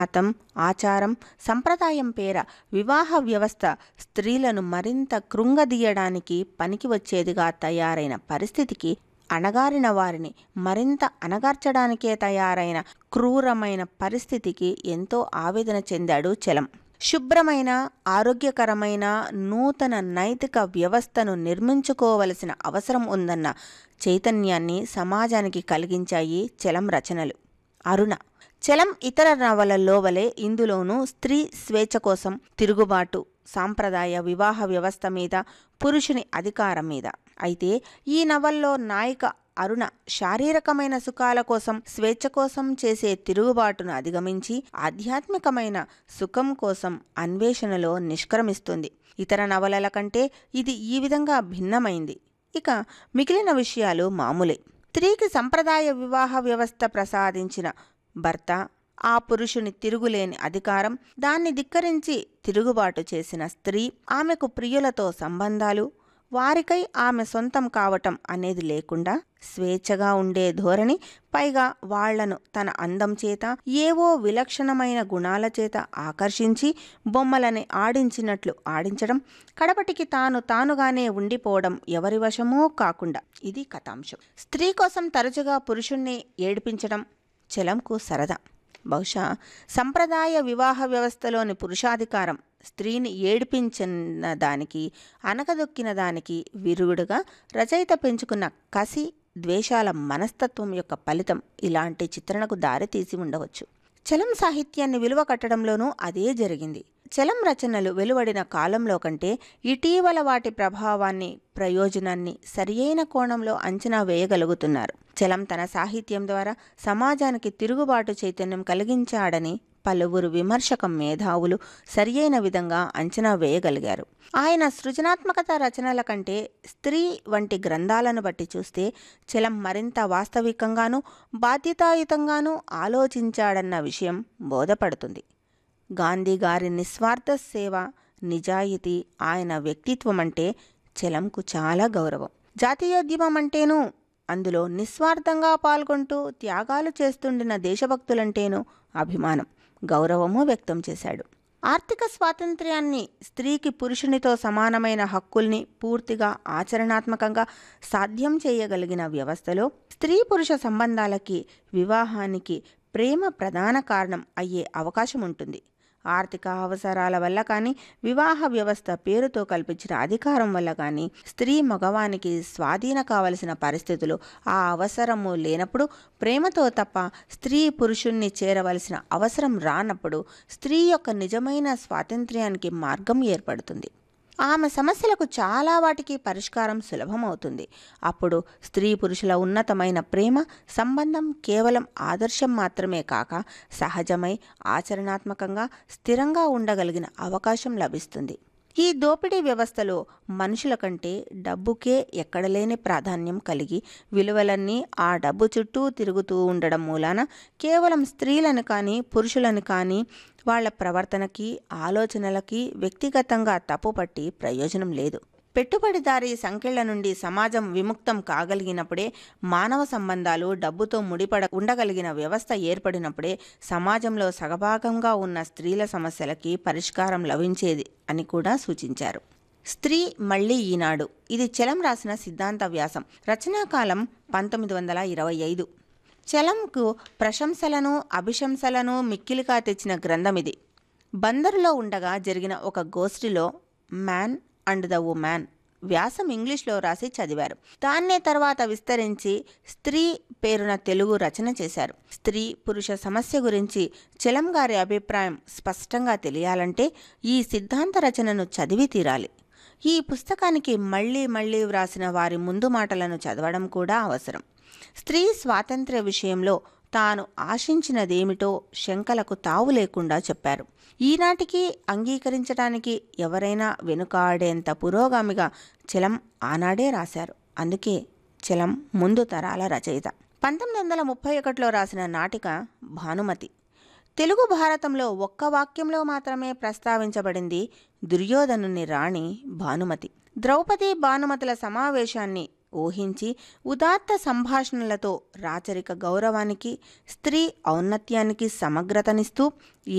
మతం ఆచారం సంప్రదాయం పేర వివాహ వ్యవస్థ స్త్రీలను మరింత కృంగదీయడానికి పనికి వచ్చేదిగా తయారైన పరిస్థితికి అణగారిన వారిని మరింత అణగార్చడానికే తయారైన క్రూరమైన పరిస్థితికి ఎంతో ఆవేదన చెందాడు చలం శుభ్రమైన ఆరోగ్యకరమైన నూతన నైతిక వ్యవస్థను నిర్మించుకోవలసిన అవసరం ఉందన్న చైతన్యాన్ని సమాజానికి కలిగించాయి చలం రచనలు అరుణ చలం ఇతర నవలల్లో వలె ఇందులోనూ స్త్రీ స్వేచ్ఛ కోసం తిరుగుబాటు సాంప్రదాయ వివాహ వ్యవస్థ మీద పురుషుని అధికారం మీద అయితే ఈ నవల్లో నాయిక అరుణ శారీరకమైన సుఖాల కోసం స్వేచ్ఛ కోసం చేసే తిరుగుబాటును అధిగమించి ఆధ్యాత్మికమైన సుఖం కోసం అన్వేషణలో నిష్క్రమిస్తుంది ఇతర నవలల కంటే ఇది ఈ విధంగా భిన్నమైంది ఇక మిగిలిన విషయాలు మామూలే స్త్రీకి సంప్రదాయ వివాహ వ్యవస్థ ప్రసాదించిన భర్త ఆ పురుషుని తిరుగులేని అధికారం దాన్ని ధిక్కరించి తిరుగుబాటు చేసిన స్త్రీ ఆమెకు ప్రియులతో సంబంధాలు వారికై ఆమె సొంతం కావటం అనేది లేకుండా స్వేచ్ఛగా ఉండే ధోరణి పైగా వాళ్లను తన అందం చేత ఏవో విలక్షణమైన గుణాల చేత ఆకర్షించి బొమ్మలని ఆడించినట్లు ఆడించడం కడపటికి తాను తానుగానే ఉండిపోవడం ఎవరి వశమూ కాకుండా ఇది కథాంశం స్త్రీ కోసం తరచుగా పురుషుణ్ణి ఏడిపించడం చలంకు సరదా బహుశా సంప్రదాయ వివాహ వ్యవస్థలోని పురుషాధికారం స్త్రీని ఏడిపించిన దానికి అనకదొక్కిన దానికి విరుగుడుగా రచయిత పెంచుకున్న కసి ద్వేషాల మనస్తత్వం యొక్క ఫలితం ఇలాంటి చిత్రణకు దారితీసి ఉండవచ్చు చలం సాహిత్యాన్ని విలువ కట్టడంలోనూ అదే జరిగింది చలం రచనలు వెలువడిన కాలంలో కంటే ఇటీవల వాటి ప్రభావాన్ని ప్రయోజనాన్ని సరియైన కోణంలో అంచనా వేయగలుగుతున్నారు చలం తన సాహిత్యం ద్వారా సమాజానికి తిరుగుబాటు చైతన్యం కలిగించాడని పలువురు విమర్శక మేధావులు సరియైన విధంగా అంచనా వేయగలిగారు ఆయన సృజనాత్మకత రచనల కంటే స్త్రీ వంటి గ్రంథాలను బట్టి చూస్తే చలం మరింత వాస్తవికంగానూ బాధ్యతాయుతంగానూ ఆలోచించాడన్న విషయం బోధపడుతుంది గాంధీ గారి నిస్వార్థ సేవ నిజాయితీ ఆయన వ్యక్తిత్వం అంటే చలంకు చాలా గౌరవం జాతీయోద్యమం అంటేనూ అందులో నిస్వార్థంగా పాల్గొంటూ త్యాగాలు చేస్తుండిన దేశభక్తులంటేనూ అభిమానం గౌరవము వ్యక్తం చేశాడు ఆర్థిక స్వాతంత్ర్యాన్ని స్త్రీకి పురుషునితో సమానమైన హక్కుల్ని పూర్తిగా ఆచరణాత్మకంగా సాధ్యం చేయగలిగిన వ్యవస్థలో స్త్రీ పురుష సంబంధాలకి వివాహానికి ప్రేమ ప్రధాన కారణం అయ్యే అవకాశం ఉంటుంది ఆర్థిక అవసరాల వల్ల కానీ వివాహ వ్యవస్థ పేరుతో కల్పించిన అధికారం వల్ల కానీ స్త్రీ మగవానికి స్వాధీన కావలసిన పరిస్థితులు ఆ అవసరము లేనప్పుడు ప్రేమతో తప్ప స్త్రీ పురుషుణ్ణి చేరవలసిన అవసరం రానప్పుడు స్త్రీ యొక్క నిజమైన స్వాతంత్ర్యానికి మార్గం ఏర్పడుతుంది ఆమె సమస్యలకు చాలా వాటికి పరిష్కారం సులభమవుతుంది అప్పుడు స్త్రీ పురుషుల ఉన్నతమైన ప్రేమ సంబంధం కేవలం ఆదర్శం మాత్రమే కాక సహజమై ఆచరణాత్మకంగా స్థిరంగా ఉండగలిగిన అవకాశం లభిస్తుంది ఈ దోపిడీ వ్యవస్థలో మనుషుల కంటే డబ్బుకే ఎక్కడలేని ప్రాధాన్యం కలిగి విలువలన్నీ ఆ డబ్బు చుట్టూ తిరుగుతూ ఉండడం మూలాన కేవలం స్త్రీలను కానీ పురుషులను కానీ వాళ్ళ ప్రవర్తనకి ఆలోచనలకి వ్యక్తిగతంగా తప్పుపట్టి ప్రయోజనం లేదు పెట్టుబడిదారీ సంఖ్యల నుండి సమాజం విముక్తం కాగలిగినప్పుడే మానవ సంబంధాలు డబ్బుతో ముడిపడ ఉండగలిగిన వ్యవస్థ ఏర్పడినప్పుడే సమాజంలో సగభాగంగా ఉన్న స్త్రీల సమస్యలకి పరిష్కారం లభించేది అని కూడా సూచించారు స్త్రీ మళ్ళీ ఈనాడు ఇది చలం రాసిన సిద్ధాంత వ్యాసం రచనాకాలం పంతొమ్మిది వందల ఇరవై ఐదు చలంకు ప్రశంసలను అభిశంసలను మిక్కిలిగా తెచ్చిన గ్రంథం ఇది బందరులో ఉండగా జరిగిన ఒక గోష్ఠిలో మ్యాన్ అండ్ ద ఉమ్యాన్ వ్యాసం ఇంగ్లీష్లో రాసి చదివారు దాన్నే తర్వాత విస్తరించి స్త్రీ పేరున తెలుగు రచన చేశారు స్త్రీ పురుష సమస్య గురించి చలం గారి అభిప్రాయం స్పష్టంగా తెలియాలంటే ఈ సిద్ధాంత రచనను చదివి తీరాలి ఈ పుస్తకానికి మళ్ళీ మళ్ళీ వ్రాసిన వారి ముందు మాటలను చదవడం కూడా అవసరం స్త్రీ స్వాతంత్ర్య విషయంలో తాను ఆశించినదేమిటో శంకలకు తావు లేకుండా చెప్పారు ఈనాటికి అంగీకరించడానికి ఎవరైనా వెనుకాడేంత పురోగామిగా చలం ఆనాడే రాశారు అందుకే చలం ముందు తరాల రచయిత పంతొమ్మిది వందల ముప్పై ఒకటిలో రాసిన నాటిక భానుమతి తెలుగు భారతంలో ఒక్క వాక్యంలో మాత్రమే ప్రస్తావించబడింది దుర్యోధనుని రాణి భానుమతి ద్రౌపది భానుమతుల సమావేశాన్ని ఊహించి ఉదాత్త సంభాషణలతో రాచరిక గౌరవానికి స్త్రీ ఔన్నత్యానికి సమగ్రతనిస్తూ